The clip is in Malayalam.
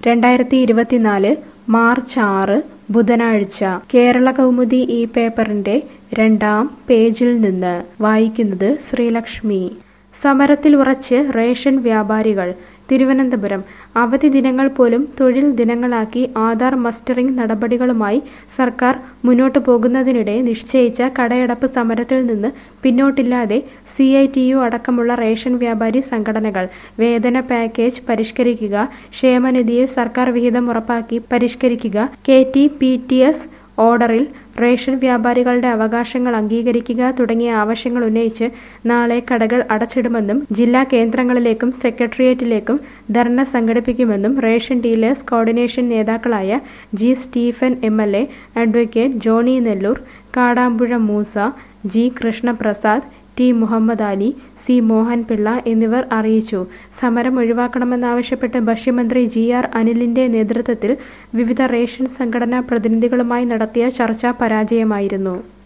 രണ്ടായിരത്തി ഇരുപത്തിനാല് മാർച്ച് ആറ് ബുധനാഴ്ച കേരള കൗമുദി ഈ പേപ്പറിന്റെ രണ്ടാം പേജിൽ നിന്ന് വായിക്കുന്നത് ശ്രീലക്ഷ്മി സമരത്തിൽ ഉറച്ച് റേഷൻ വ്യാപാരികൾ തിരുവനന്തപുരം അവധി ദിനങ്ങൾ പോലും തൊഴിൽ ദിനങ്ങളാക്കി ആധാർ മസ്റ്ററിംഗ് നടപടികളുമായി സർക്കാർ മുന്നോട്ടു പോകുന്നതിനിടെ നിശ്ചയിച്ച കടയടപ്പ് സമരത്തിൽ നിന്ന് പിന്നോട്ടില്ലാതെ സി ഐ ടി യു അടക്കമുള്ള റേഷൻ വ്യാപാരി സംഘടനകൾ വേതന പാക്കേജ് പരിഷ്കരിക്കുക ക്ഷേമനിധിയിൽ സർക്കാർ വിഹിതം ഉറപ്പാക്കി പരിഷ്കരിക്കുക K T P T S ഓർഡറിൽ റേഷൻ വ്യാപാരികളുടെ അവകാശങ്ങൾ അംഗീകരിക്കുക തുടങ്ങിയ ആവശ്യങ്ങൾ ഉന്നയിച്ച് നാളെ കടകൾ അടച്ചിടുമെന്നും ജില്ലാ കേന്ദ്രങ്ങളിലേക്കും സെക്രട്ടേറിയറ്റിലേക്കും ധർണ സംഘടിപ്പിക്കുമെന്നും റേഷൻ ഡീലേഴ്സ് കോർഡിനേഷൻ നേതാക്കളായ G Stephen M L A advocate Johnny Nellore Kadampuzha Moosa G Krishnaprasad T Muhammad Ali C Mohanpillai എന്നിവർ അറിയിച്ചു സമരം ഒഴിവാക്കണമെന്നാവശ്യപ്പെട്ട് ഭക്ഷ്യമന്ത്രി ജി ആർ അനിലിന്റെ നേതൃത്വത്തിൽ വിവിധ റേഷൻ സംഘടനാ പ്രതിനിധികളുമായി നടത്തിയ ചർച്ച പരാജയമായിരുന്നു